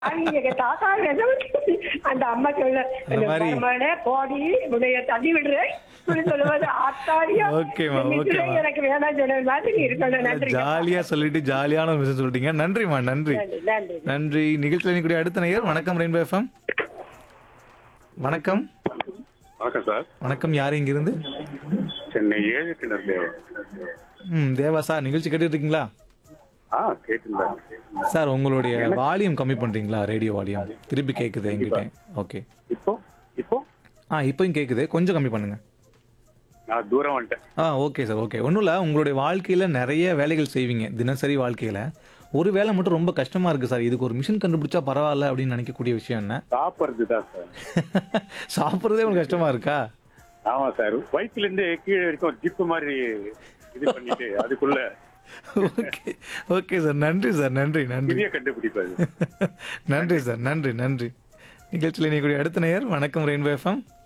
அவங்க எங்க தாத்தா நிஜம் அந்த அம்மா சொல்ல அந்த மாதிரி. மருமகனே, போடி உன்னைய தள்ளி விடுறேன் இப்படி சொல்லும்போது ஆத்தாடியா ஓகேம்மா, இந்த ஓகேம்மா. நிச்சயம் எனக்கு வேணாம் சொன்ன மாதிரி நீ இருக்கணும் நன்றி ஜாலியா சொல்லிட்டு ஜாலியான ஒரு விஷயம் சொல்லிட்டீங்க நன்றிம்மா நன்றி நன்றி நன்றி நன்றி நிகழ்ச்சியில் கூடிய அடுத்த நேயர் வணக்கம் ரெயின்போ எஃப்எம் வணக்கம் வணக்கம் சார் வணக்கம் யார் இங்கிருந்து சென்னை ஏழு கிணறு தேவன் ம் தேவா சார் நிகழ்ச்சி கேட்டுட்டு இருக்கீங்களா ஆ கேட்டுருந்தேன் சார் உங்களுடைய வால்யூம் கம்மி பண்றீங்களா ரேடியோ வால்யூம் திருப்பி கேக்குது எங்கிட்ட ஓகே இப்போ இப்போ ஆ இப்போயும் கேக்குது கொஞ்சம் கம்மி பண்ணுங்க நான் தூரம் வந்துட்டேன் ஆ ஓகே சார் ஓகே ஒன்றும் இல்லை உங்களுடைய வாழ்க்கையில் நிறைய வேலைகள் செய்வீங்க தினசரி வாழ்க்கையில் ஒரு வேலை மட்டும் ரொம்ப கஷ்டமா இருக்கு சார் இதுக்கு ஒரு மிஷின் கண்டுபிடிச்சா பரவாயில்ல அப்படின்னு நினைக்கக்கூடிய விஷயம் என்ன சாப்பிட்றது தான் சார் சாப்பிட்றதே உங்களுக்கு கஷ்டமா இருக்கா ஆமா சார் வயிற்றுல இருந்து கீழே வரைக்கும் ஜிப்பு மாதிரி இது பண்ணிட்டு அதுக்குள்ள ஓகே ஓகே சார் நன்றி சார் நன்றி நன்றி பெரிய கண்டுபிடிப்பாரு நன்றி சார் நன்றி நன்றி நிகழ்ச்சியில் நீ கூடிய அடுத்த நேயர் வணக்கம் ரெயின்போ எஃப்எம்